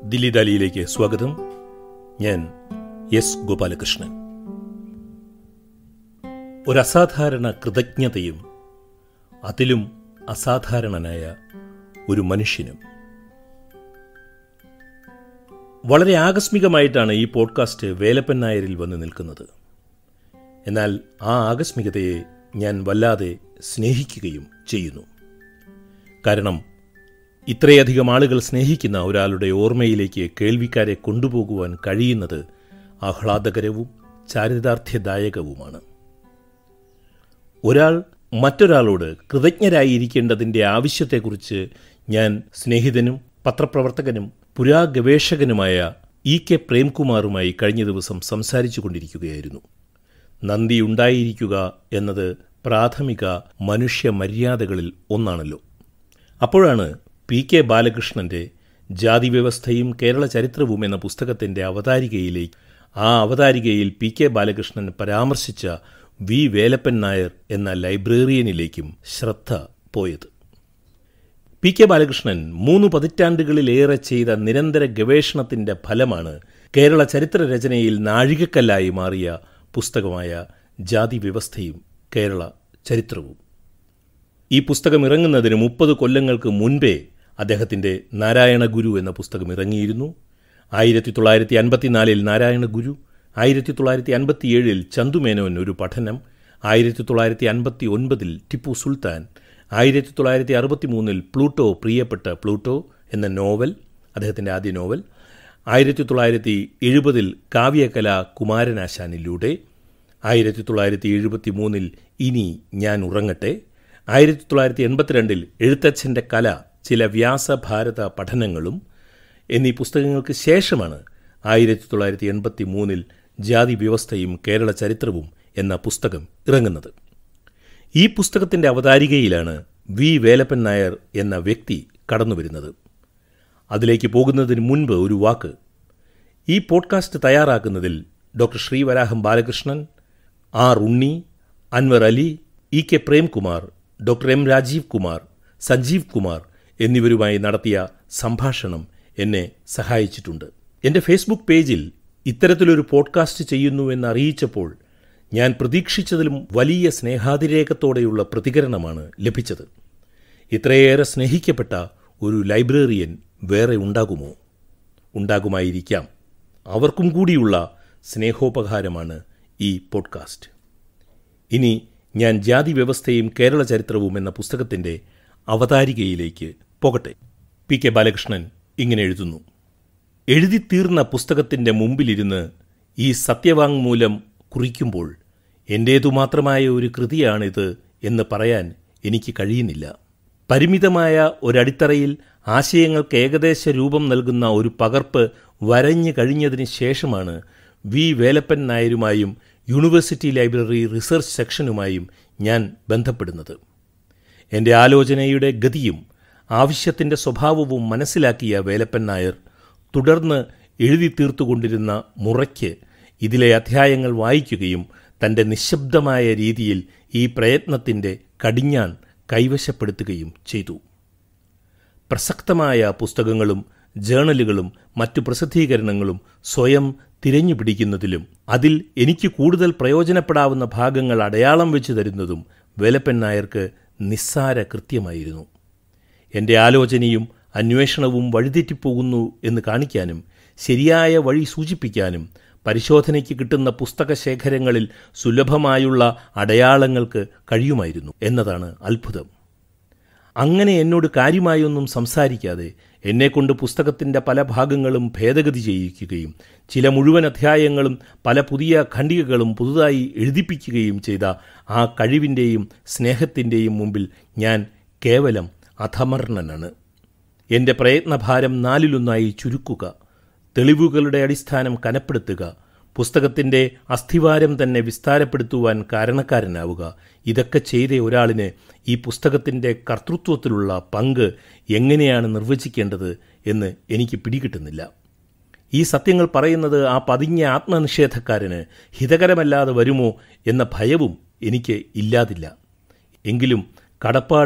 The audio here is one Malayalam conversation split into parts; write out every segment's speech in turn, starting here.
ദില്ലി ദാലിയിലേക്ക് സ്വാഗതം ഞാൻ എസ് ഗോപാലകൃഷ്ണൻ ഒരു അസാധാരണ കൃതജ്ഞതയും അതിലും അസാധാരണനായ ഒരു മനുഷ്യനും വളരെ ആകസ്മികമായിട്ടാണ് ഈ പോഡ്കാസ്റ്റ് വേലപ്പൻ നായരിൽ വന്ന് നിൽക്കുന്നത് എന്നാൽ ആ ആകസ്മികതയെ ഞാൻ വല്ലാതെ സ്നേഹിക്കുകയും ചെയ്യുന്നു കാരണം ഇത്രയധികം ആളുകൾ സ്നേഹിക്കുന്ന ഒരാളുടെ ഓർമ്മയിലേക്ക് കേൾവിക്കാരെ കൊണ്ടുപോകുവാൻ കഴിയുന്നത് ആഹ്ലാദകരവും ചാരിതാർത്ഥ്യദായകവുമാണ് ഒരാൾ മറ്റൊരാളോട് കൃതജ്ഞരായിരിക്കേണ്ടതിൻ്റെ ആവശ്യത്തെക്കുറിച്ച് ഞാൻ സ്നേഹിതനും പത്രപ്രവർത്തകനും പുരാഗവേഷകനുമായ ഇ കെ പ്രേംകുമാറുമായി കഴിഞ്ഞ ദിവസം സംസാരിച്ചു കൊണ്ടിരിക്കുകയായിരുന്നു നന്ദി ഉണ്ടായിരിക്കുക എന്നത് പ്രാഥമിക മനുഷ്യ മര്യാദകളിൽ ഒന്നാണല്ലോ അപ്പോഴാണ് പി കെ ബാലകൃഷ്ണന്റെ ജാതി വ്യവസ്ഥയും കേരള ചരിത്രവും എന്ന പുസ്തകത്തിന്റെ അവതാരികയിലേക്ക് ആ അവതാരികയിൽ പി കെ ബാലകൃഷ്ണൻ പരാമർശിച്ച വി വേലപ്പൻ നായർ എന്ന ലൈബ്രറിയനിലേക്കും ശ്രദ്ധ പോയത് പി കെ ബാലകൃഷ്ണൻ മൂന്ന് പതിറ്റാണ്ടുകളിലേറെ ചെയ്ത നിരന്തര ഗവേഷണത്തിന്റെ ഫലമാണ് കേരള ചരിത്ര രചനയിൽ നാഴികക്കല്ലായി മാറിയ പുസ്തകമായ ജാതി വ്യവസ്ഥയും കേരള ചരിത്രവും ഈ പുസ്തകം ഇറങ്ങുന്നതിന് മുപ്പത് കൊല്ലങ്ങൾക്ക് മുൻപേ അദ്ദേഹത്തിൻ്റെ നാരായണ ഗുരു എന്ന പുസ്തകം ഇറങ്ങിയിരുന്നു ആയിരത്തി തൊള്ളായിരത്തി അൻപത്തിനാലിൽ നാരായണ ഗുരു ആയിരത്തി തൊള്ളായിരത്തി അൻപത്തിയേഴിൽ ചന്തുമേനോൻ ഒരു പഠനം ആയിരത്തി തൊള്ളായിരത്തി അൻപത്തി ഒൻപതിൽ ടിപ്പു സുൽത്താൻ ആയിരത്തി തൊള്ളായിരത്തി അറുപത്തി മൂന്നിൽ പ്ലൂട്ടോ പ്രിയപ്പെട്ട പ്ലൂട്ടോ എന്ന നോവൽ അദ്ദേഹത്തിൻ്റെ ആദ്യ നോവൽ ആയിരത്തി തൊള്ളായിരത്തി എഴുപതിൽ കാവ്യകല കുമാരനാശാനിലൂടെ ആയിരത്തി തൊള്ളായിരത്തി എഴുപത്തി മൂന്നിൽ ഇനി ഞാൻ ഉറങ്ങട്ടെ ആയിരത്തി തൊള്ളായിരത്തി എൺപത്തിരണ്ടിൽ എഴുത്തച്ഛൻ്റെ കല ചില വ്യാസഭാരത പഠനങ്ങളും എന്നീ പുസ്തകങ്ങൾക്ക് ശേഷമാണ് ആയിരത്തി തൊള്ളായിരത്തി എൺപത്തി മൂന്നിൽ ജാതി വ്യവസ്ഥയും കേരള ചരിത്രവും എന്ന പുസ്തകം ഇറങ്ങുന്നത് ഈ പുസ്തകത്തിൻ്റെ അവതാരികയിലാണ് വി വേലപ്പൻ നായർ എന്ന വ്യക്തി കടന്നുവരുന്നത് അതിലേക്ക് പോകുന്നതിന് മുൻപ് ഒരു വാക്ക് ഈ പോഡ്കാസ്റ്റ് തയ്യാറാക്കുന്നതിൽ doctor Srivaraham Balakrishnan R Unni Anwar Ali E K Premkumar doctor M Rajeev Kumar Sanjeev Kumar എന്നിവരുമായി നടത്തിയ സംഭാഷണം എന്നെ സഹായിച്ചിട്ടുണ്ട് എൻ്റെ ഫേസ്ബുക്ക് പേജിൽ ഇത്തരത്തിലൊരു പോഡ്കാസ്റ്റ് ചെയ്യുന്നു എന്ന് അറിയിച്ചപ്പോൾ ഞാൻ പ്രതീക്ഷിച്ചതിലും വലിയ സ്നേഹാതിരേകത്തോടെയുള്ള പ്രതികരണമാണ് ലഭിച്ചത് ഇത്രയേറെ സ്നേഹിക്കപ്പെട്ട ഒരു ലൈബ്രറിയൻ വേറെ ഉണ്ടാകുമോ ഉണ്ടാകുമായിരിക്കാം അവർക്കും കൂടിയുള്ള സ്നേഹോപകാരമാണ് ഈ പോഡ്കാസ്റ്റ് ഇനി ഞാൻ ജാതി വ്യവസ്ഥയും കേരള ചരിത്രവും എന്ന പുസ്തകത്തിൻ്റെ അവതാരികയിലേക്ക് പോകട്ടെ പി കെ ബാലകൃഷ്ണൻ ഇങ്ങനെ എഴുതുന്നു എഴുതിത്തീർന്ന പുസ്തകത്തിൻ്റെ മുമ്പിലിരുന്ന് ഈ സത്യവാങ്മൂലം കുറിക്കുമ്പോൾ എൻ്റേതു മാത്രമായ ഒരു കൃതിയാണിത് എന്ന് പറയാൻ എനിക്ക് കഴിയുന്നില്ല പരിമിതമായ ഒരടിത്തറയിൽ ആശയങ്ങൾക്ക് ഏകദേശ രൂപം നൽകുന്ന ഒരു പകർപ്പ് വരഞ്ഞു കഴിഞ്ഞതിന് ശേഷമാണ് വി വേലപ്പൻ നായരുമായും യൂണിവേഴ്സിറ്റി ലൈബ്രറി റിസർച്ച് സെക്ഷനുമായും ഞാൻ ബന്ധപ്പെടുന്നത് എൻ്റെ ആലോചനയുടെ ഗതിയും ആവശ്യത്തിൻ്റെ സ്വഭാവവും മനസ്സിലാക്കിയ വേലപ്പൻ നായർ തുടർന്ന് എഴുതി തീർത്തുകൊണ്ടിരുന്ന മുറയ്ക്ക് ഇതിലെ അധ്യായങ്ങൾ വായിക്കുകയും തൻ്റെ നിശബ്ദമായ രീതിയിൽ ഈ പ്രയത്നത്തിൻ്റെ കടിഞ്ഞാൺ കൈവശപ്പെടുത്തുകയും ചെയ്തു പ്രസക്തമായ പുസ്തകങ്ങളും ജേണലുകളും മറ്റു പ്രസിദ്ധീകരണങ്ങളും സ്വയം തിരഞ്ഞുപിടിക്കുന്നതിലും അതിൽ എനിക്ക് കൂടുതൽ പ്രയോജനപ്പെടാവുന്ന ഭാഗങ്ങൾ അടയാളം വെച്ചു തരുന്നതും വേലപ്പൻ നായർക്ക് നിസ്സാര കൃത്യമായിരുന്നു എൻ്റെ ആലോചനയും അന്വേഷണവും വഴിതെറ്റിപ്പോകുന്നു എന്ന് കാണിക്കാനും ശരിയായ വഴി സൂചിപ്പിക്കാനും പരിശോധനയ്ക്ക് കിട്ടുന്ന പുസ്തകശേഖരങ്ങളിൽ സുലഭമായുള്ള അടയാളങ്ങൾക്ക് കഴിയുമായിരുന്നു എന്നതാണ് അത്ഭുതം അങ്ങനെ എന്നോട് കാര്യമായൊന്നും സംസാരിക്കാതെ എന്നെക്കൊണ്ട് പുസ്തകത്തിൻ്റെ പല ഭാഗങ്ങളും ഭേദഗതി ചെയ്യിക്കുകയും ചില മുഴുവൻ അധ്യായങ്ങളും പല പുതിയ ഖണ്ഡികകളും പുതുതായി എഴുതിപ്പിക്കുകയും ചെയ്ത ആ കഴിവിൻ്റെയും സ്നേഹത്തിൻ്റെയും മുമ്പിൽ ഞാൻ കേവലം അധമർണനാണ് എൻ്റെ പ്രയത്നഭാരം നാലിലൊന്നായി ചുരുക്കുക തെളിവുകളുടെ അടിസ്ഥാനം കനപ്പെടുത്തുക പുസ്തകത്തിൻ്റെ അസ്ഥിവാരം തന്നെ വിസ്താരപ്പെടുത്തുവാൻ കാരണക്കാരനാവുക ഇതൊക്കെ ചെയ്ത ഒരാളിന് ഈ പുസ്തകത്തിൻ്റെ കർത്തൃത്വത്തിലുള്ള പങ്ക് എങ്ങനെയാണ് നിർവചിക്കേണ്ടത് എന്ന് എനിക്ക് പിടികിട്ടുന്നില്ല ഈ സത്യങ്ങൾ പറയുന്നത് ആ പതിഞ്ഞ ആത്മനിഷേധക്കാരന് ഹിതകരമല്ലാതെ വരുമോ എന്ന ഭയവും എനിക്ക് ഇല്ലാതില്ല എങ്കിലും കടപ്പാട്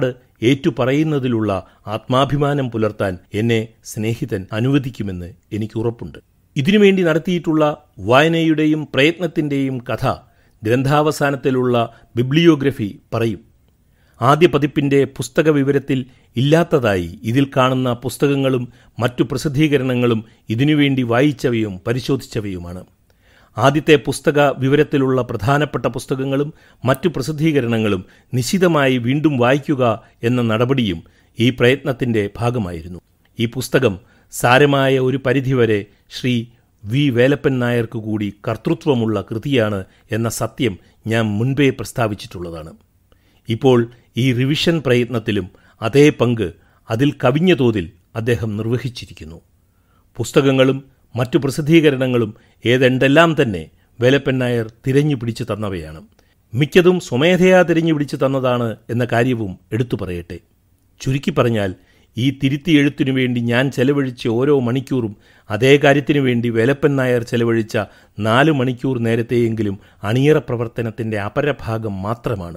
ഏറ്റുപറയുന്നതിലുള്ള ആത്മാഭിമാനം പുലർത്താൻ എന്നെ സ്നേഹിതൻ അനുവദിക്കുമെന്ന് എനിക്ക് ഉറപ്പുണ്ട് ഇതിനുവേണ്ടി നടത്തിയിട്ടുള്ള വായനയുടെയും പ്രയത്നത്തിൻ്റെയും കഥ ഗ്രന്ഥാവസാനത്തിലുള്ള ബിബ്ലിയോഗ്രഫി പറയും ആദ്യ പതിപ്പിൻ്റെ പുസ്തക വിവരത്തിൽ ഇല്ലാത്തതായി ഇതിൽ കാണുന്ന പുസ്തകങ്ങളും മറ്റു പ്രസിദ്ധീകരണങ്ങളും ഇതിനുവേണ്ടി വായിച്ചവയും പരിശോധിച്ചവയുമാണ് ആദ്യത്തെ പുസ്തക വിവരത്തിലുള്ള പ്രധാനപ്പെട്ട പുസ്തകങ്ങളും മറ്റു പ്രസിദ്ധീകരണങ്ങളും നിശിതമായി വീണ്ടും വായിക്കുക എന്ന നടപടിയും ഈ പ്രയത്നത്തിൻ്റെ ഭാഗമായിരുന്നു ഈ പുസ്തകം സാരമായ ഒരു പരിധിവരെ ശ്രീ വി വേലപ്പൻ നായർക്ക് കൂടി കർത്തൃത്വമുള്ള കൃതിയാണ് എന്ന സത്യം ഞാൻ മുൻപേ പ്രസ്താവിച്ചിട്ടുള്ളതാണ് ഇപ്പോൾ ഈ റിവിഷൻ പ്രയത്നത്തിലും അതേ പങ്ക് അതിൽ കവിഞ്ഞ തോതിൽ അദ്ദേഹം നിർവഹിച്ചിരിക്കുന്നു പുസ്തകങ്ങളും മറ്റു പ്രസിദ്ധീകരണങ്ങളും ഏതെണ്ടെല്ലാം തന്നെ വേലപ്പൻ നായർ തിരഞ്ഞു പിടിച്ചു തന്നവയാണ് മിക്കതും സ്വമേധയാ തിരഞ്ഞു പിടിച്ചു തന്നതാണ് എന്ന കാര്യവും എടുത്തു പറയട്ടെ ചുരുക്കി പറഞ്ഞാൽ ഈ തിരുത്തി എഴുത്തിനു വേണ്ടി ഞാൻ ചെലവഴിച്ച ഓരോ മണിക്കൂറും അതേ കാര്യത്തിനു വേണ്ടി വേലപ്പൻ നായർ ചെലവഴിച്ച നാല് മണിക്കൂർ നേരത്തെയെങ്കിലും അണിയറ പ്രവർത്തനത്തിൻ്റെ അപരഭാഗം മാത്രമാണ്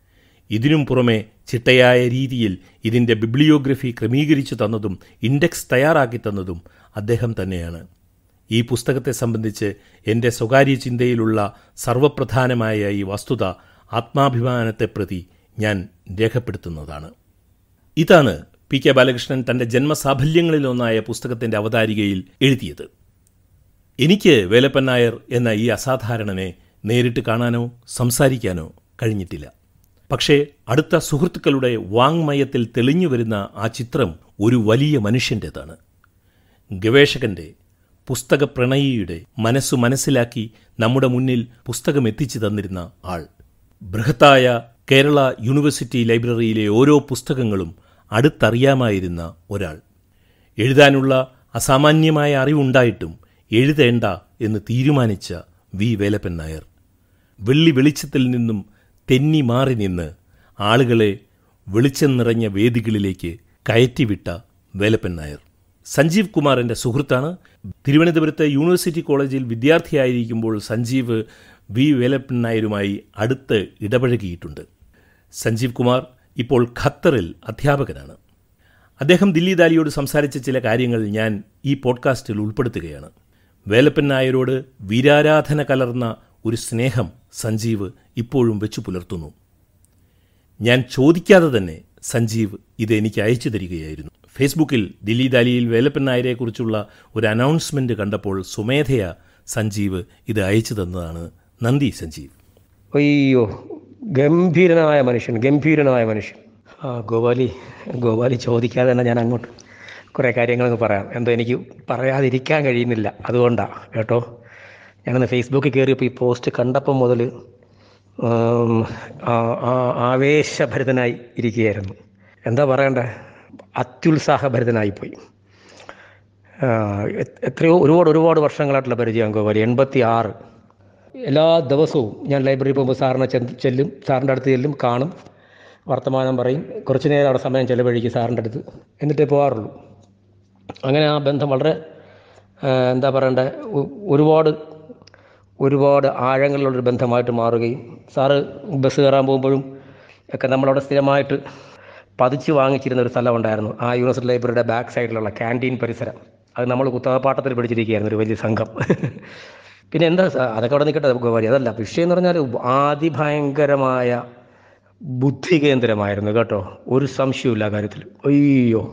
ഇതിനും പുറമെ ചിട്ടയായ രീതിയിൽ ഇതിൻ്റെ ബിബ്ലിയോഗ്രഫി ക്രമീകരിച്ചു തന്നതും ഇൻഡെക്സ് തയ്യാറാക്കി തന്നതും അദ്ദേഹം തന്നെയാണ് ഈ പുസ്തകത്തെ സംബന്ധിച്ച് എൻ്റെ സ്വകാര്യ ചിന്തയിലുള്ള സർവപ്രധാനമായ ഈ വസ്തുത ആത്മാഭിമാനത്തെ പ്രതി ഞാൻ രേഖപ്പെടുത്തുന്നതാണ് ഇതാണ് പി കെ ബാലകൃഷ്ണൻ തൻ്റെ ജന്മസാഫല്യങ്ങളിലൊന്നായ പുസ്തകത്തിൻ്റെ അവതാരികയിൽ എഴുതിയത് എനിക്ക് വേലപ്പൻ നായർ എന്ന ഈ അസാധാരണനെ നേരിട്ട് കാണാനോ സംസാരിക്കാനോ കഴിഞ്ഞിട്ടില്ല പക്ഷേ അടുത്ത സുഹൃത്തുക്കളുടെ വാങ്മയത്തിൽ തെളിഞ്ഞു വരുന്ന ആ ചിത്രം ഒരു വലിയ മനുഷ്യൻ്റേതാണ് ഗവേഷകന്റെ പുസ്തക പ്രണയിയുടെ മനസ്സു മനസ്സിലാക്കി നമ്മുടെ മുന്നിൽ പുസ്തകം എത്തിച്ചു തന്നിരുന്ന ആൾ ബൃഹത്തായ കേരള യൂണിവേഴ്സിറ്റി ലൈബ്രറിയിലെ ഓരോ പുസ്തകങ്ങളും അടുത്തറിയാമായിരുന്ന ഒരാൾ എഴുതാനുള്ള അസാമാന്യമായ അറിവുണ്ടായിട്ടും എഴുതേണ്ട എന്ന് തീരുമാനിച്ച വി വേലപ്പൻ നായർ വെള്ളി വെളിച്ചത്തിൽ നിന്നും തെന്നി മാറി നിന്ന് ആളുകളെ വെളിച്ചം നിറഞ്ഞ വേദികളിലേക്ക് കയറ്റിവിട്ട വേലപ്പൻ നായർ സഞ്ജീവ് കുമാർ എൻ്റെ സുഹൃത്താണ് തിരുവനന്തപുരത്തെ യൂണിവേഴ്സിറ്റി കോളേജിൽ വിദ്യാർത്ഥിയായിരിക്കുമ്പോൾ സഞ്ജീവ് വി വേലപ്പൻ നായരുമായി അടുത്ത് ഇടപഴകിയിട്ടുണ്ട് സഞ്ജീവ് കുമാർ ഇപ്പോൾ ഖത്തറിൽ അധ്യാപകനാണ് അദ്ദേഹം ദില്ലി ദാലിയോട് സംസാരിച്ച ചില കാര്യങ്ങൾ ഞാൻ ഈ പോഡ്കാസ്റ്റിൽ ഉൾപ്പെടുത്തുകയാണ് വേലപ്പൻ നായരോട് വീരാരാധന കലർന്ന ഒരു സ്നേഹം സഞ്ജീവ് ഇപ്പോഴും വെച്ചു പുലർത്തുന്നു ഞാൻ ചോദിക്കാതെ തന്നെ സഞ്ജീവ് ഇത് എനിക്ക് അയച്ചു തരികയായിരുന്നു ഫേസ്ബുക്കിൽ ദില്ലി ദാലിയിൽ വേലപ്പൻ നായരെക്കുറിച്ചുള്ള ഒരു അനൗൺസ്മെൻറ്റ് കണ്ടപ്പോൾ സ്വമേധയാ സഞ്ജീവ് ഇത് അയച്ചു തന്നതാണ് നന്ദി സഞ്ജീവ് അയ്യോ ഗംഭീരനായ മനുഷ്യൻ ഗംഭീരനായ മനുഷ്യൻ ആ ഗോപാലി ഗോപാലി ചോദിക്കാതെ തന്നെ ഞാൻ അങ്ങോട്ട് കുറേ കാര്യങ്ങളൊന്ന് പറയാം എന്തോ എനിക്ക് പറയാതിരിക്കാൻ കഴിയുന്നില്ല അതുകൊണ്ടാണ് കേട്ടോ ഞാനന്ന് ഫേസ്ബുക്കിൽ കയറിയപ്പോൾ ഈ പോസ്റ്റ് കണ്ടപ്പം മുതൽ ആം, ആ- ആ- ആവേശഭരിതനായി ഇരിക്കുകയായിരുന്നു എന്താ പറയണ്ടേ അത്യുത്സാഹഭരിതനായിപ്പോയി ആ, എ- എത്രയോ ഒരുപാട് ഒരുപാട് വർഷങ്ങളായിട്ടുള്ള പരിചയം ഗോപാലി എൺപത്തി ആറ് എല്ലാ ദിവസവും ഞാൻ ലൈബ്രറിയിൽ പോകുമ്പോൾ സാറിനെ ചെന്ന് ചെല്ലും സാറിൻ്റെ അടുത്ത് ചെല്ലും കാണും വർത്തമാനം പറയും കുറച്ച് നേരം അവിടെ സമയം ചെലവഴിക്കും സാറിൻ്റെ അടുത്ത് എന്നിട്ടേ പോകാറുള്ളൂ അങ്ങനെ ആ ബന്ധം വളരെ ആ, എന്താ പറയണ്ടേ ഒ- ഒരുപാട് ഒരുപാട് ആഴങ്ങളിലുള്ളൊരു ബന്ധമായിട്ട് മാറുകയും സാറ് ബസ് കയറാൻ പോകുമ്പോഴും ഒക്കെ നമ്മളവിടെ സ്ഥിരമായിട്ട് പതിച്ച് വാങ്ങിച്ചിരുന്ന ഒരു സ്ഥലം ഉണ്ടായിരുന്നു ആ യൂണിവേഴ്സിറ്റി ലൈബ്രറിയുടെ ബാക്ക് സൈഡിലുള്ള ക്യാൻറ്റീൻ പരിസരം അത് നമ്മൾ കുത്തകപ്പാട്ടത്തിൽ പിടിച്ചിരിക്കുകയായിരുന്നു ഒരു വലിയ സംഘം പിന്നെ എന്താ സ- അതൊക്കെ അവിടെ നിൽക്കട്ടെ ഗോപാലി അതല്ല വിഷയം എന്ന് പറഞ്ഞാൽ അതിഭയങ്കരമായ ബുദ്ധി കേന്ദ്രമായിരുന്നു കേട്ടോ ഒരു സംശയമില്ല ആ കാര്യത്തിൽ അയ്യോ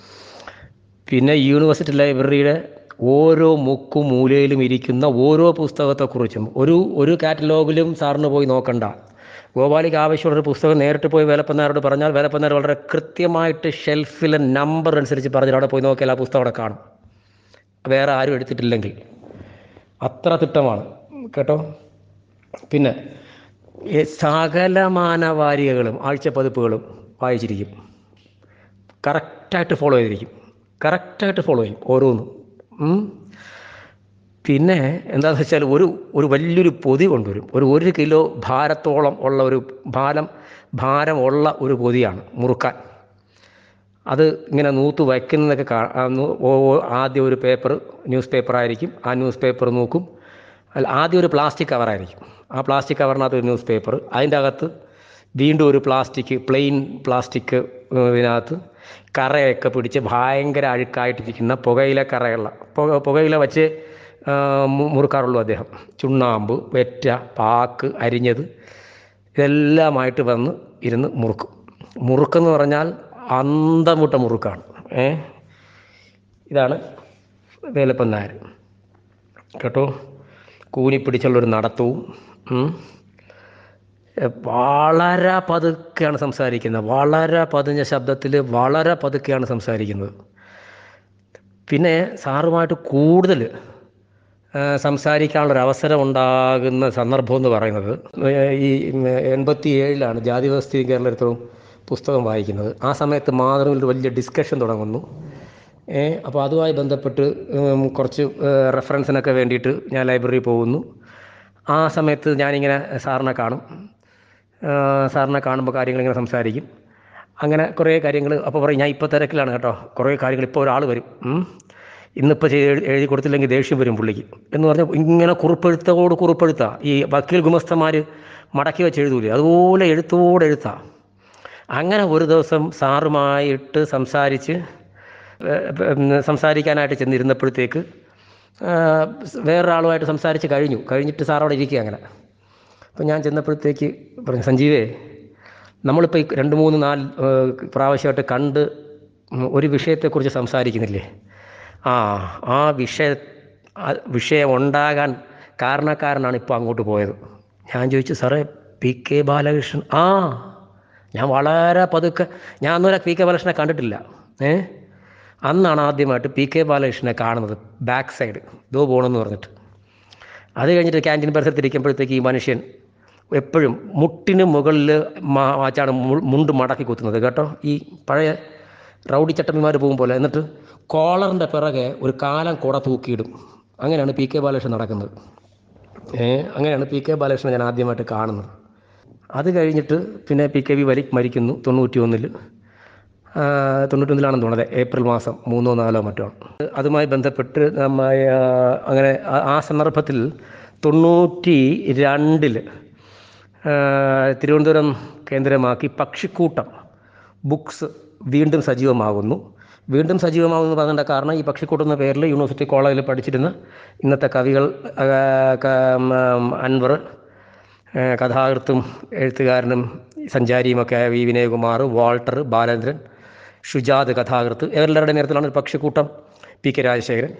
പിന്നെ യൂണിവേഴ്സിറ്റി ലൈബ്രറിയുടെ ഓരോ മുക്കും മൂലയിലും ഇരിക്കുന്ന ഓരോ പുസ്തകത്തെക്കുറിച്ചും ഒരു ഒരു കാറ്റലോഗിലും സാറിന് പോയി നോക്കണ്ട ഗോപാലിക്ക് ആവശ്യമുള്ളൊരു പുസ്തകം നേരിട്ട് പോയി വേലപ്പന്നാരോട് പറഞ്ഞാൽ വേലപ്പന്നാർ വളരെ കൃത്യമായിട്ട് ഷെൽഫിലെ നമ്പർ അനുസരിച്ച് പറഞ്ഞാൽ അവിടെ പോയി നോക്കിയാൽ ആ പുസ്തകം അവിടെ കാണും വേറെ ആരും എടുത്തിട്ടില്ലെങ്കിൽ അത്ര തിട്ടമാണ് കേട്ടോ പിന്നെ ഈ സകലമാന വാരികകളും ആഴ്ചപ്പതിപ്പുകളും വായിച്ചിരിക്കും കറക്റ്റായിട്ട് ഫോളോ ചെയ്തിരിക്കും കറക്റ്റായിട്ട് ഫോളോ ചെയ്യും ഓരോന്നും ഉം. പിന്നെ എന്താണെന്ന് വെച്ചാൽ ഒരു ഒരു വലിയൊരു പൊതി കൊണ്ടുവരും ഒരു ഒരു കിലോ ഭാരത്തോളം ഉള്ള ഒരു ഭാരം ഭാരമുള്ള ഒരു പൊതിയാണ് മുറുക്കാൻ അത് ഇങ്ങനെ നൂത്ത് വയ്ക്കുന്നതൊക്കെ കാ ആ നൂ- ഓ- ഓ- ആദ്യം ഒരു പേപ്പർ ന്യൂസ് പേപ്പർ ആയിരിക്കും ആ ന്യൂസ് പേപ്പർ നോക്കും അല്ല ആദ്യം ഒരു പ്ലാസ്റ്റിക് കവറായിരിക്കും ആ പ്ലാസ്റ്റിക് കവറിനകത്ത് ഒരു ന്യൂസ് പേപ്പർ അതിൻ്റെ അകത്ത് വീണ്ടും ഒരു പ്ലാസ്റ്റിക് പ്ലെയിൻ പ്ലാസ്റ്റിക് ഇതിനകത്ത് കറയൊക്കെ പിടിച്ച് ഭയങ്കര അഴുക്കായിട്ടിരിക്കുന്ന പുകയില കറയുള്ള പുക പുകയില വച്ച് ആ, മു- മുറുക്കാറുള്ളൂ അദ്ദേഹം ചുണ്ണാമ്പ് വെറ്റ പാക്ക് അരിഞ്ഞത് ഇതെല്ലാമായിട്ട് വന്ന് ഇരുന്ന് മുറുക്കും മുറുക്കെന്ന് പറഞ്ഞാൽ അന്തം വിട്ട മുറുക്കാണ് ഏ ഇതാണ് വേലപ്പൻ നായർ കേട്ടോ കൂനി പിടിച്ചുള്ളൊരു നടത്തവും ഉം. എ, വളരെ പതുക്കെയാണ് സംസാരിക്കുന്നത് വളരെ പതിഞ്ഞ ശബ്ദത്തിൽ വളരെ പതുക്കെയാണ് സംസാരിക്കുന്നത് പിന്നെ സാറുമായിട്ട് കൂടുതൽ ആ, സംസാരിക്കാനുള്ളൊരു അവസരം ഉണ്ടാകുന്ന സന്ദർഭം എന്ന് പറയുന്നത് ഏ, ഈ എൺപത്തി ഏഴിലാണ് ജാതി വ്യവസ്ഥയും കേരളത്തിലും പുസ്തകം വായിക്കുന്നത് ആ സമയത്ത് മാത്രം ഒരു വലിയ ഡിസ്കഷൻ തുടങ്ങുന്നു ഏ, അപ്പോൾ അതുമായി ബന്ധപ്പെട്ട് ഉം, കുറച്ച് ഏ, റെഫറൻസിനൊക്കെ വേണ്ടിയിട്ട് ഞാൻ ലൈബ്രറിയിൽ പോകുന്നു ആ സമയത്ത് ഞാനിങ്ങനെ സാറിനെ കാണും ആ, സാറിനെ കാണുമ്പോൾ കാര്യങ്ങൾ ഇങ്ങനെ സംസാരിക്കും അങ്ങനെ കുറേ കാര്യങ്ങൾ അപ്പോൾ പറയും ഞാൻ ഇപ്പോൾ തിരക്കിലാണ് കേട്ടോ കുറേ കാര്യങ്ങൾ ഇപ്പോൾ ഒരാൾ വരും ഉം. ഇന്നിപ്പോൾ ചെയ്ത് എഴുതി- എഴുതി കൊടുത്തില്ലെങ്കിൽ ദേഷ്യം വരും പുള്ളിക്ക് എന്ന് പറഞ്ഞാൽ ഇങ്ങനെ കുറിപ്പെഴുത്തോട് കുറിപ്പെഴുത്താ ഈ വക്കീൽ ഗുമസ്തന്മാർ മടക്കി വെച്ച് എഴുതൂലേ അതുപോലെ എഴുത്തോട് എഴുത്താ അങ്ങനെ ഒരു ദിവസം സാറുമായിട്ട് സംസാരിച്ച് ഏ, ഉം, സംസാരിക്കാനായിട്ട് ചെന്നിരുന്നപ്പോഴത്തേക്ക് ആ, വേറൊരാളുമായിട്ട് സംസാരിച്ച് കഴിഞ്ഞു കഴിഞ്ഞിട്ട് സാർ അവിടെ ഇരിക്കുക അങ്ങനെ അപ്പോൾ ഞാൻ ചെന്നപ്പോഴത്തേക്ക് പറഞ്ഞു സഞ്ജീവേ നമ്മളിപ്പോൾ ഈ രണ്ട് മൂന്ന് നാല് ഏഹ്, പ്രാവശ്യമായിട്ട് കണ്ട് ഉം, ഒരു വിഷയത്തെക്കുറിച്ച് സംസാരിക്കുന്നില്ലേ ആ ആ വിഷയ ആ വിഷയം ഉണ്ടാകാൻ കാരണക്കാരനാണ് ഇപ്പോൾ അങ്ങോട്ട് പോയത് ഞാൻ ചോദിച്ചു സാറേ പി കെ ബാലകൃഷ്ണൻ ആ ഞാൻ വളരെ പതുക്കെ ഞാൻ അന്നൊരു പി കെ ബാലകൃഷ്ണനെ കണ്ടിട്ടില്ല ഏ അന്നാണ് ആദ്യമായിട്ട് പി കെ ബാലകൃഷ്ണനെ കാണുന്നത് ബാക്ക് സൈഡ് ഇതോ പോകണമെന്ന് പറഞ്ഞിട്ട് അത് കഴിഞ്ഞിട്ട് ക്യാൻറ്റീൻ പരിസരത്തിരിക്കുമ്പോഴത്തേക്ക് ഈ മനുഷ്യൻ എപ്പോഴും മുട്ടിന് മുകളിൽ വാച്ചാണ് മുണ്ട് മടക്കി കുത്തുന്നത് കേട്ടോ ഈ പഴയ റൗഡി ചട്ടമ്പിമാർ പോകും പോലെ എന്നിട്ട് കോളറിൻ്റെ പിറകെ ഒരു കാലം കുട തൂക്കിയിടും അങ്ങനെയാണ് പി കെ ബാലകൃഷ്ണൻ നടക്കുന്നത് ഏ അങ്ങനെയാണ് പി കെ ബാലകൃഷ്ണൻ ഞാൻ ആദ്യമായിട്ട് കാണുന്നത് അത് കഴിഞ്ഞിട്ട് പിന്നെ പി കെ വി വലി മരിക്കുന്നു തൊണ്ണൂറ്റി ഒന്നിൽ തൊണ്ണൂറ്റൊന്നിലാണെന്ന് തോന്നുന്നത് ഏപ്രിൽ മാസം മൂന്നോ നാലോ മറ്റോ ആണ് അതുമായി ബന്ധപ്പെട്ട് നമ്മ ആ, അങ്ങനെ ആ- ആ സന്ദർഭത്തിൽ തൊണ്ണൂറ്റി രണ്ടിൽ തിരുവനന്തപുരം കേന്ദ്രമാക്കി പക്ഷിക്കൂട്ടം ബുക്സ് വീണ്ടും സജീവമാകുന്നു വീണ്ടും സജീവമാകുന്നു പറഞ്ഞതിൻ്റെ കാരണം ഈ പക്ഷിക്കൂട്ടം എന്ന പേരിൽ യൂണിവേഴ്സിറ്റി കോളേജിൽ പഠിച്ചിരുന്ന ഇന്നത്തെ കവികൾ ആ, ക- ഉം, അൻവർ ആ, കഥാകൃത്തും എഴുത്തുകാരനും സഞ്ചാരിയുമൊക്കെ ആയ വി വിനയകുമാർ വാൾട്ടർ ബാലേന്ദ്രൻ ഷുജാദ് കഥാകൃത്ത് ഇവരെല്ലാവരുടെ നേരത്തിലാണ് ഒരു പക്ഷിക്കൂട്ടം പി കെ രാജശേഖരൻ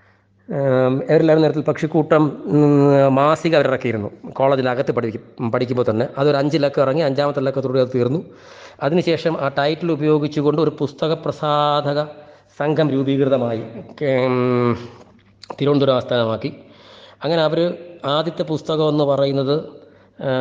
ഉം, ഇവരെല്ലാവരും നേരത്തിൽ പക്ഷിക്കൂട്ടം ഉം, മാസിക അവരിറക്കിയിരുന്നു കോളേജിനകത്ത് പഠിക്കും പഠിക്കുമ്പോൾ തന്നെ അതൊരു അഞ്ച് ലക്കം ഇറങ്ങി അഞ്ചാമത്തെ ലക്കത്തോടെ അത് തീർന്നു അതിനുശേഷം ആ ടൈറ്റിൽ ഉപയോഗിച്ചുകൊണ്ട് ഒരു പുസ്തക പ്രസാധക സംഘം രൂപീകൃതമായി കേ- ഉം, തിരുവനന്തപുരം ആസ്ഥാനമാക്കി അങ്ങനെ അവർ ആദ്യത്തെ പുസ്തകം എന്ന് പറയുന്നത് ആ,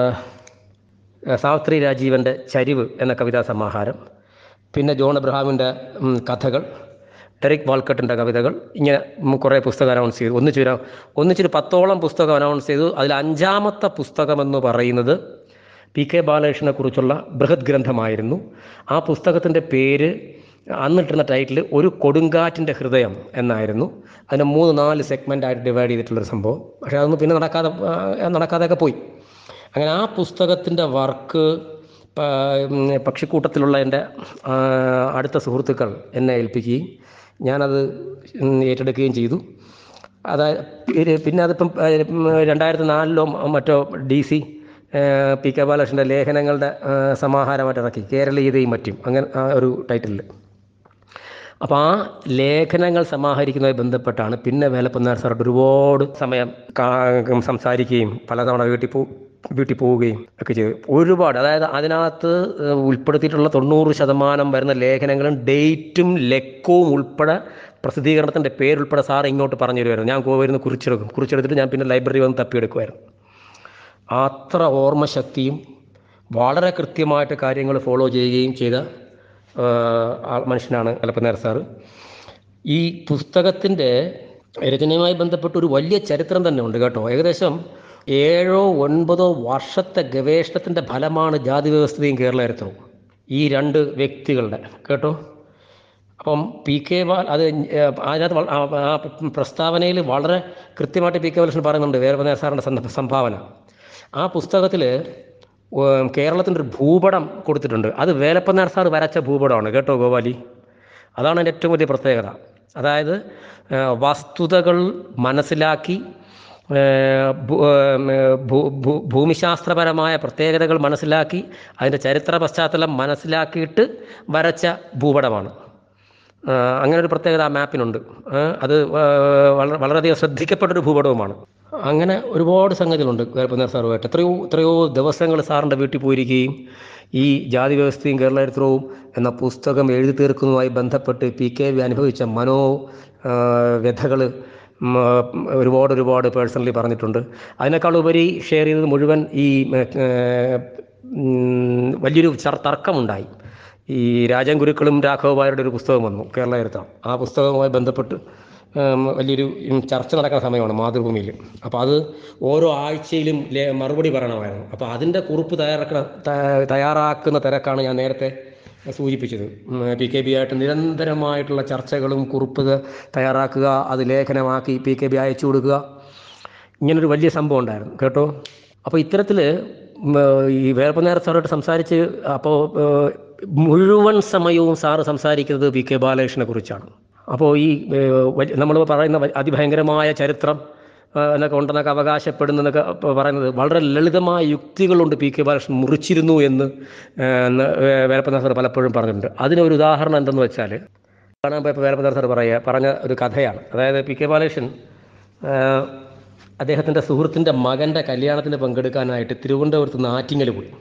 സാവിത്രി രാജീവൻ്റെ ചരിവ് എന്ന കവിതാ സമാഹാരം പിന്നെ ജോൺ എബ്രഹാമിൻ്റെ ഉം, കഥകൾ ഡെറിക് വാൾക്കട്ടിൻ്റെ കവിതകൾ ഇങ്ങനെ ഉം, കുറേ പുസ്തകം അനൗൺസ് ചെയ്തു ഒന്നിച്ചൊരു ഒന്നിച്ചൊരു പത്തോളം പുസ്തകം അനൗൺസ് ചെയ്തു അതിൽ അഞ്ചാമത്തെ പുസ്തകമെന്ന് പറയുന്നത് പി കെ ബാലകൃഷ്ണനെ കുറിച്ചുള്ള ബൃഹത് ഗ്രന്ഥമായിരുന്നു ആ പുസ്തകത്തിൻ്റെ പേര് അന്നിട്ടിരുന്ന ടൈറ്റിൽ ഒരു കൊടുങ്കാറ്റിൻ്റെ ഹൃദയം എന്നായിരുന്നു അതിനെ മൂന്ന് നാല് സെഗ്മെൻ്റ് ആയിട്ട് ഡിവൈഡ് ചെയ്തിട്ടുള്ളൊരു സംഭവം പക്ഷേ അതൊന്നും പിന്നെ നടക്കാതെ ആ, നടക്കാതെയൊക്കെ പോയി അങ്ങനെ ആ പുസ്തകത്തിൻ്റെ വർക്ക് പക്ഷിക്കൂട്ടത്തിലുള്ള എൻ്റെ ആ, അടുത്ത സുഹൃത്തുക്കൾ എന്നെ ഏൽപ്പിക്കുകയും ഞാനത് ഉം, ഏറ്റെടുക്കുകയും ചെയ്തു അതായത് ഇത് പിന്നെ അതിപ്പം ഏഹ്, ഉം, രണ്ടായിരത്തി നാലിലോ മറ്റോ ഡി സി പി കെ ബാലകൃഷ്ണൻ്റെ ലേഖനങ്ങളുടെ ആ, സമാഹാരമായിട്ട് ഇറക്കി കേരളീയതയും മറ്റും അങ്ങനെ ആ ഒരു ടൈറ്റിലിൽ അപ്പോൾ ആ ലേഖനങ്ങൾ സമാഹരിക്കുന്നതുമായി ബന്ധപ്പെട്ടാണ് പിന്നെ വേലപ്പന്നാർ സാറോട് ഒരുപാട് സമയം കാ- സംസാരിക്കുകയും പലതവണ വീട്ടിൽ പോ വീട്ടിൽ പോവുകയും ഒക്കെ ചെയ്തു ഒരുപാട് അതായത് അതിനകത്ത് ഏഹ്, ഉൾപ്പെടുത്തിയിട്ടുള്ള തൊണ്ണൂറ് ശതമാനം വരുന്ന ലേഖനങ്ങളും ഡേറ്റും ലക്കവും ഉൾപ്പെടെ പ്രസിദ്ധീകരണത്തിൻ്റെ പേരുൾപ്പെടെ സാർ ഇങ്ങോട്ട് പറഞ്ഞു തരുമായിരുന്നു ഞാൻ പോയിരുന്ന് കുറിച്ചെടുക്കും കുറിച്ചെടുത്തിട്ട് ഞാൻ പിന്നെ ലൈബ്രറി വന്ന് തപ്പിയെടുക്കുമായിരുന്നു അത്ര ഓർമ്മശക്തിയും വളരെ കൃത്യമായിട്ട് കാര്യങ്ങൾ ഫോളോ ചെയ്യുകയും ചെയ്ത ആ, ആ- മനുഷ്യനാണ് കലപ്പനേർ സാറ് ഈ പുസ്തകത്തിൻ്റെ രചനയുമായി ബന്ധപ്പെട്ട് ഒരു വലിയ ചരിത്രം തന്നെ ഉണ്ട് കേട്ടോ ഏകദേശം ഏഴോ ഒൻപതോ വർഷത്തെ ഗവേഷണത്തിൻ്റെ ഫലമാണ് ജാതി വ്യവസ്ഥയും കേരള ചരിത്രവും ഈ രണ്ട് വ്യക്തികളുടെ കേട്ടോ അപ്പം പി കെ ബാൽ അത് ഏഹ്, അതിനകത്ത് വള- ആ- ആ പ്രസ്താവനയിൽ വളരെ കൃത്യമായിട്ട് പി കെ ബാലകൃഷ്ണൻ പറയുന്നുണ്ട് വേറെ സാറിൻ്റെ സന്ദ- സംഭാവന ആ പുസ്തകത്തിൽ ഉം, കേരളത്തിൻ്റെ ഒരു ഭൂപടം കൊടുത്തിട്ടുണ്ട് അത് വേലപ്പനാർ സാർ വരച്ച ഭൂപടമാണ് കേട്ടോ ഗോപാലി അതാണ് എൻ്റെ ഏറ്റവും വലിയ പ്രത്യേകത അതായത് ആ, വസ്തുതകൾ മനസ്സിലാക്കി ആ, ഭൂ- ആ, ഭൂ- ഭൂ- ഭൂമിശാസ്ത്രപരമായ പ്രത്യേകതകൾ മനസ്സിലാക്കി അതിൻ്റെ ചരിത്ര പശ്ചാത്തലം മനസ്സിലാക്കിയിട്ട് വരച്ച ഭൂപടമാണ് ആ, അങ്ങനെ ഒരു പ്രത്യേകത ആ മാപ്പിനുണ്ട് ആ, അത് ആ, വളരെ വളരെയധികം ശ്രദ്ധിക്കപ്പെട്ടൊരു ഭൂപടവുമാണ് അങ്ങനെ ഒരുപാട് സംഗതികളുണ്ട് വേൽപ്പനേർ സാറുമായിട്ട് എത്രയോ എത്രയോ ദിവസങ്ങൾ സാറിൻ്റെ വീട്ടിൽ പോയിരിക്കുകയും ഈ ജാതി വ്യവസ്ഥയും കേരളചരിത്രവും എന്ന പുസ്തകം എഴുതി തീർക്കുന്നതുമായി ബന്ധപ്പെട്ട് പി കെ വി അനുഭവിച്ച മനോ വ്യഥകൾ ഒരുപാട് ഒരുപാട് പേഴ്സണലി പറഞ്ഞിട്ടുണ്ട് അതിനേക്കാൾ ഉപരി ഷെയർ ചെയ്തത് മുഴുവൻ ഈ ഏ, ഉം, വലിയൊരു ചർ- തർക്കമുണ്ടായി ഈ രാജൻ ഗുരുക്കളും രാഘവഭായരുടെ ഒരു പുസ്തകം വന്നു കേരള ചരിത്രം ആ പുസ്തകവുമായി ബന്ധപ്പെട്ട് ഉം, വലിയൊരു ഉം, ചർച്ച നടക്കുന്ന സമയമാണ് മാതൃഭൂമിയിൽ അപ്പോൾ അത് ഓരോ ആഴ്ചയിലും ലേ- മറുപടി പറയണമായിരുന്നു അപ്പോൾ അതിൻ്റെ കുറിപ്പ് തയ്യാറാക്കുന്ന ത- തയ്യാറാക്കുന്ന തിരക്കാണ് ഞാൻ നേരത്തെ സൂചിപ്പിച്ചത് ഉം, പി കെ ബി ആയിട്ട് നിരന്തരമായിട്ടുള്ള ചർച്ചകളും കുറിപ്പ് തയ്യാറാക്കുക അത് ലേഖനമാക്കി പി കെ ബി അയച്ചു കൊടുക്കുക ഇങ്ങനൊരു വലിയ സംഭവം ഉണ്ടായിരുന്നു കേട്ടോ അപ്പോൾ ഇത്തരത്തിൽ ഈ വേർപ്പനേർ സാറായിട്ട് സംസാരിച്ച് അപ്പോൾ മുഴുവൻ സമയവും സാറ് സംസാരിക്കുന്നത് പി കെ ബാലകൃഷ്ണനെ കുറിച്ചാണ് അപ്പോൾ ഈ നമ്മൾ പറയുന്ന വ- അതിഭയങ്കരമായ ചരിത്രം ആ, എന്നൊക്കെ ഉണ്ടെന്നൊക്കെ അവകാശപ്പെടുന്നതൊക്കെ പറയുന്നത് വളരെ ലളിതമായ യുക്തികളുണ്ട് പി കെ ബാലകൃഷ്ണൻ മുറിച്ചിരുന്നു എന്ന് വേലപ്പനാഥ് സാർ പലപ്പോഴും പറഞ്ഞിട്ടുണ്ട് അതിനൊരു ഉദാഹരണം എന്തെന്ന് വെച്ചാൽ കാണാൻ പോയപ്പോൾ വേലപ്പനാഥ് സാർ പറയുക പറഞ്ഞ ഒരു കഥയാണ് അതായത് പി കെ ബാലകൃഷ്ണൻ ആ, അദ്ദേഹത്തിൻ്റെ സുഹൃത്തിൻ്റെ മകൻ്റെ കല്യാണത്തിന് പങ്കെടുക്കാനായിട്ട് തിരുവനന്തപുരത്ത് നിന്ന് ആറ്റിങ്ങൽ പോയി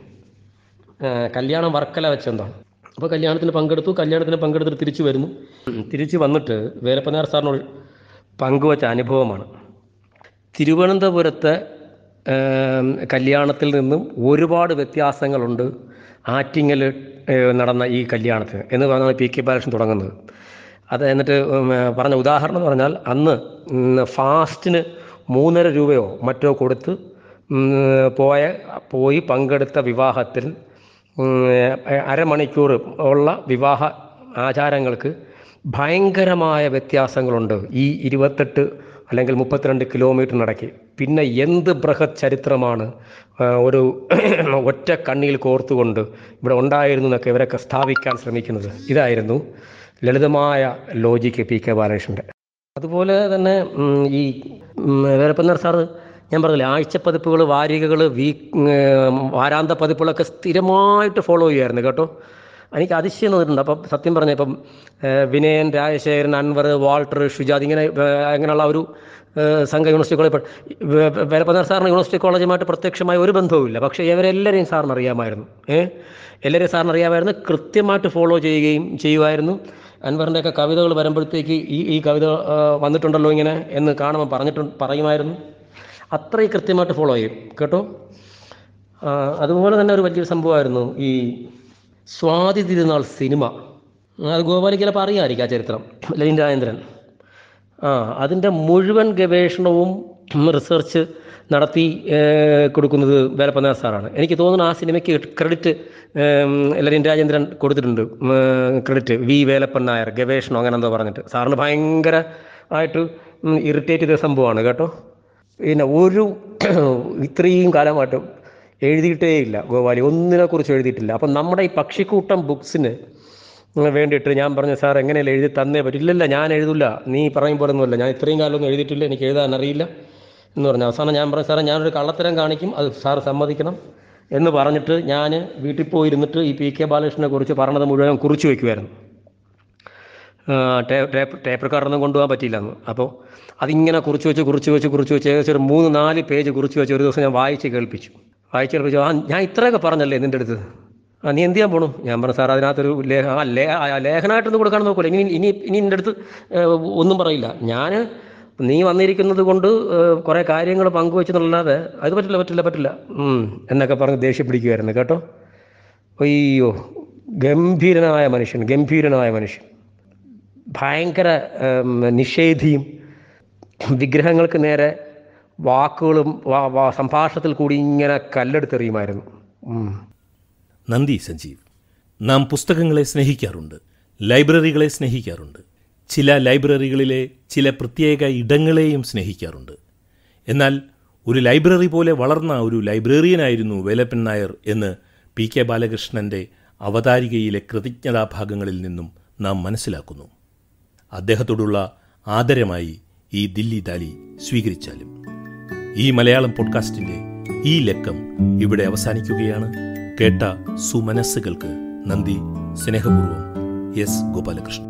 ആ, കല്യാണം വർക്കല വെച്ചെന്താണ് അപ്പോൾ കല്യാണത്തിന് പങ്കെടുത്തു കല്യാണത്തിന് പങ്കെടുത്തിട്ട് തിരിച്ചു വരുന്നു ഉം, തിരിച്ചു വന്നിട്ട് വേലപ്പനാർ സാറിനോട് പങ്കുവച്ച അനുഭവമാണ് തിരുവനന്തപുരത്തെ ഏം, കല്യാണത്തിൽ നിന്നും ഒരുപാട് വ്യത്യാസങ്ങളുണ്ട് ആറ്റിങ്ങൽ ഏ, നടന്ന ഈ കല്യാണത്തിന് എന്ന് പറഞ്ഞാൽ പി കെ ബാലകൃഷ്ണൻ തുടങ്ങുന്നത് അത് എന്നിട്ട് ഉം, പറഞ്ഞ ഉദാഹരണം എന്ന് പറഞ്ഞാൽ അന്ന് ഉം, ഫാസ്റ്റിന് മൂന്നര രൂപയോ മറ്റോ കൊടുത്ത് ഉം, പോയ പോയി പങ്കെടുത്ത വിവാഹത്തിൽ ഉം, അരമണിക്കൂർ ഉള്ള വിവാഹ ആചാരങ്ങൾക്ക് ഭയങ്കരമായ വ്യത്യാസങ്ങളുണ്ട് ഈ ഇരുപത്തെട്ട് അല്ലെങ്കിൽ മുപ്പത്തിരണ്ട് കിലോമീറ്ററിനിടയ്ക്ക് പിന്നെ എന്ത് ബൃഹത് ചരിത്രമാണ് ആ, ഒരു ഒറ്റ കണ്ണിയിൽ കോർത്തുകൊണ്ട് ഇവിടെ ഉണ്ടായിരുന്നു എന്നൊക്കെ ഇവരൊക്കെ സ്ഥാപിക്കാൻ ശ്രമിക്കുന്നത് ഇതായിരുന്നു ലളിതമായ ലോജിക്ക് പി കെ ബാലകൃഷ്ണൻ്റെ അതുപോലെ തന്നെ ഉം, ഈ ഉം, വേലപ്പന്നർ സാറ് ഞാൻ പറഞ്ഞില്ലേ ആഴ്ചപ്പതിപ്പുകൾ വാരികകൾ വീ ഉം, വാരാന്ത പതിപ്പുകളൊക്കെ സ്ഥിരമായിട്ട് ഫോളോ ചെയ്യുമായിരുന്നു കേട്ടോ എനിക്ക് അതിശയം തോന്നിയിട്ടുണ്ട് അപ്പം സത്യം പറഞ്ഞ ഇപ്പം ഏഹ്, വിനയൻ രാജശേഖരൻ അൻവർ വാൾട്ടർ ഷുജാദ് ഇങ്ങനെ ഏഹ്, അങ്ങനെയുള്ള ആ ഒരു ഏഹ്, സംഘ യൂണിവേഴ്സിറ്റി കോളേജ് ഇപ്പം വേ- വേലപ്പന്നാർ സാറിന് യൂണിവേഴ്സിറ്റി കോളേജുമായിട്ട് പ്രത്യക്ഷമായ ഒരു ബന്ധവുമില്ല പക്ഷേ ഇവരെല്ലാവരെയും സാറിന് അറിയാമായിരുന്നു ഏഹ് എല്ലാവരെയും സാറിന് അറിയാമായിരുന്നു കൃത്യമായിട്ട് ഫോളോ ചെയ്യുകയും ചെയ്യുമായിരുന്നു അൻവറിൻ്റെയൊക്കെ കവിതകൾ വരുമ്പോഴത്തേക്ക് ഈ ഈ കവിത ആ, വന്നിട്ടുണ്ടല്ലോ ഇങ്ങനെ എന്ന് കാണുമ്പോൾ പറഞ്ഞിട്ടുണ്ട് പറയുമായിരുന്നു അത്രയും കൃത്യമായിട്ട് ഫോളോ ചെയ്യും കേട്ടോ ആ, അതുപോലെ തന്നെ ഒരു വലിയൊരു സംഭവമായിരുന്നു ഈ സ്വാതി തിരുനാൾ സിനിമ അത് ഗോപാലിക്ക് ചിലപ്പോൾ അറിയാമായിരിക്കും ആ ചരിത്രം ലലിൻ രാജേന്ദ്രൻ ആ അതിൻ്റെ മുഴുവൻ ഗവേഷണവും റിസർച്ച് നടത്തി ഏർ, കൊടുക്കുന്നത് വേലപ്പനാഥ് സാറാണ് എനിക്ക് തോന്നുന്നു ആ സിനിമയ്ക്ക് ക്രെഡിറ്റ് ലലിൻ രാജേന്ദ്രൻ കൊടുത്തിട്ടുണ്ട് ക്രെഡിറ്റ് വി വേലപ്പൻ നായർ ഗവേഷണം അങ്ങനെ എന്തോ പറഞ്ഞിട്ട് സാറിന് ഭയങ്കര ആയിട്ട് ഇറിറ്റേറ്റ് ചെയ്ത സംഭവമാണ് കേട്ടോ പിന്നെ ഒരു ഇത്രയും കാലമായിട്ട് എഴുതിയിട്ടേ ഇല്ല ഗോപാലി ഒന്നിനെക്കുറിച്ച് എഴുതിയിട്ടില്ല അപ്പം നമ്മുടെ ഈ പക്ഷിക്കൂട്ടം ബുക്സിന് വേണ്ടിയിട്ട് ഞാൻ പറഞ്ഞു സാർ എങ്ങനെയല്ല എഴുതി തന്നേ പറ്റും ഇല്ലല്ല ഞാൻ എഴുതില്ല നീ പറയും പോലെ ഒന്നുമല്ല ഞാൻ ഇത്രയും കാലമൊന്നും എഴുതിയിട്ടില്ല എനിക്ക് എഴുതാൻ അറിയില്ല എന്ന് പറഞ്ഞു അവസാനം ഞാൻ പറഞ്ഞു സാറേ ഞാനൊരു കള്ളത്തരം കാണിക്കും അത് സാർ സമ്മതിക്കണം എന്ന് പറഞ്ഞിട്ട് ഞാൻ വീട്ടിൽ പോയിരുന്നിട്ട് ഈ പി കെ ബാലകൃഷ്ണനെ കുറിച്ച് പറഞ്ഞത് മുഴുവൻ കുറിച്ച് വയ്ക്കുമായിരുന്നു ടേപ്പ് ടേപ്പ് ടേപ്പ് റെക്കോർഡൊന്നും കൊണ്ടുപോകാൻ പറ്റിയില്ല അന്ന് അപ്പോൾ അതിങ്ങനെ കുറിച്ച് വെച്ച് കുറിച്ച് വെച്ച് കുറിച്ച് വെച്ച് ഏകദേശം ഒരു മൂന്ന് നാല് പേജ് കുറിച്ച് വെച്ച് ഒരു ദിവസം ഞാൻ വായിച്ച് കേൾപ്പിച്ചു വായിച്ച് കേൾപ്പിച്ചു ആ ഞാൻ ഇത്രയൊക്കെ പറഞ്ഞല്ലേ നിൻ്റെ അടുത്ത് ആ നീ എന്ത് ചെയ്യാൻ പോണു ഞാൻ പറഞ്ഞു സാർ അതിനകത്തൊരു ലേഖ ആ ലേ ആ ലേഖനമായിട്ടൊന്നും കൊടുക്കാൻ നോക്കൂല ഇനി ഇനി ഇനി എൻ്റെ അടുത്ത് ഏഹ്, ഒന്നും പറയില്ല ഞാൻ നീ വന്നിരിക്കുന്നത് കൊണ്ട് ഏഹ്, കുറേ കാര്യങ്ങൾ പങ്കുവെച്ചെന്നുള്ളല്ലാതെ അത് പറ്റില്ല പറ്റില്ല പറ്റില്ല ഉം, എന്നൊക്കെ പറഞ്ഞ് ദേഷ്യം പിടിക്കുമായിരുന്നു കേട്ടോ അയ്യോ ഗംഭീരനായ മനുഷ്യൻ ഗംഭീരനായ മനുഷ്യൻ ഭയങ്കര ഉം, നിഷേധിയും വിഗ്രഹങ്ങൾക്ക് നേരെ വാക്കുകളും വാ- വാ- സംഭാഷണത്തിൽ കൂടി ഇങ്ങനെ കല്ലെടുത്തെറിയുമായിരുന്നു ഉം. നന്ദി സഞ്ജീവ് നാം പുസ്തകങ്ങളെ സ്നേഹിക്കാറുണ്ട് ലൈബ്രറികളെ സ്നേഹിക്കാറുണ്ട് ചില ലൈബ്രറികളിലെ ചില പ്രത്യേക ഇടങ്ങളെയും സ്നേഹിക്കാറുണ്ട് എന്നാൽ ഒരു ലൈബ്രറി പോലെ വളർന്ന ഒരു ലൈബ്രറിയനായിരുന്നു വേലപ്പൻ നായർ എന്ന് പി കെ ബാലകൃഷ്ണന്റെ അവതാരികയിലെ കൃതജ്ഞതാഭാഗങ്ങളിൽ നിന്നും നാം മനസ്സിലാക്കുന്നു അദ്ദേഹത്തോടുള്ള ആദരമായി ഈ ദില്ലി ദാലി സ്വീകരിച്ചാലും ഈ മലയാളം പോഡ്കാസ്റ്റിന്റെ ഈ ലക്കം ഇവിടെ അവസാനിക്കുകയാണ് കേട്ട സുമനസ്സുകൾക്ക് നന്ദി സ്നേഹപൂർവ്വം എസ് ഗോപാലകൃഷ്ണൻ